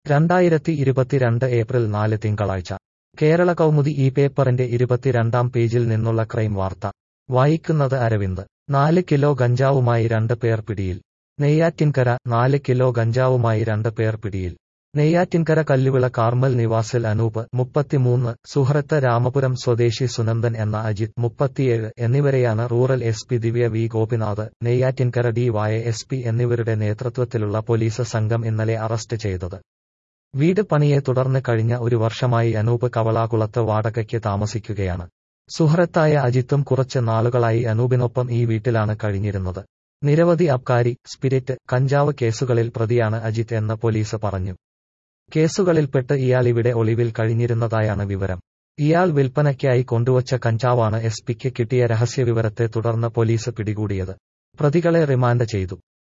രണ്ടായിരത്തി ഇരുപത്തിരണ്ട് ഏപ്രിൽ നാല് തിങ്കളാഴ്ച കേരള കൗമുദി ഈ പേപ്പറിന്റെ ഇരുപത്തിരണ്ടാം പേജിൽ നിന്നുള്ള ക്രൈം വാർത്ത വായിക്കുന്നത് അരവിന്ദ് നാല് കിലോ ഗഞ്ചാവുമായി രണ്ട് പേർ പിടിയിൽ നെയ്യാറ്റിൻകര നാല് കിലോ ഗഞ്ചാവുമായി രണ്ട് പേർ പിടിയിൽ നെയ്യാറ്റിൻകര കല്ലുവിള കാർമൽ നിവാസിൽ അനൂപ് മുപ്പത്തിമൂന്ന് സുഹൃത്ത് രാമപുരം സ്വദേശി സുനന്ദൻ എന്ന അജിത് മുപ്പത്തിയേഴ് എന്നിവരെയാണ് rural S P Divya V Gopinath Neyyattinkara D Y S P എന്നിവരുടെ നേതൃത്വത്തിലുള്ള പോലീസ് സംഘം ഇന്നലെ അറസ്റ്റ് ചെയ്തത് വീട് പണിയെ തുടർന്ന് കഴിഞ്ഞ ഒരു വർഷമായി അനൂപ് കവളാകുളത്ത് വാടകയ്ക്ക് താമസിക്കുകയാണ് സുഹൃത്തായ അജിത്തും കുറച്ച് നാളുകളായി അനൂപിനൊപ്പം ഈ വീട്ടിലാണ് കഴിഞ്ഞിരുന്നത് നിരവധി അബ്കാരി സ്പിരിറ്റ് കഞ്ചാവ് കേസുകളിൽ പ്രതിയാണ് അജിത്ത് എന്ന് പോലീസ് പറഞ്ഞു കേസുകളിൽപ്പെട്ട് ഇയാൾ ഇവിടെ ഒളിവിൽ കഴിഞ്ഞിരുന്നതായാണ് വിവരം ഇയാൾ വിൽപ്പനയ്ക്കായി കൊണ്ടുവച്ച കഞ്ചാവാണ് എസ് പിക്ക് കിട്ടിയ രഹസ്യവിവരത്തെ തുടർന്ന് പോലീസ് പിടികൂടിയത് പ്രതികളെ റിമാൻഡ് ചെയ്തു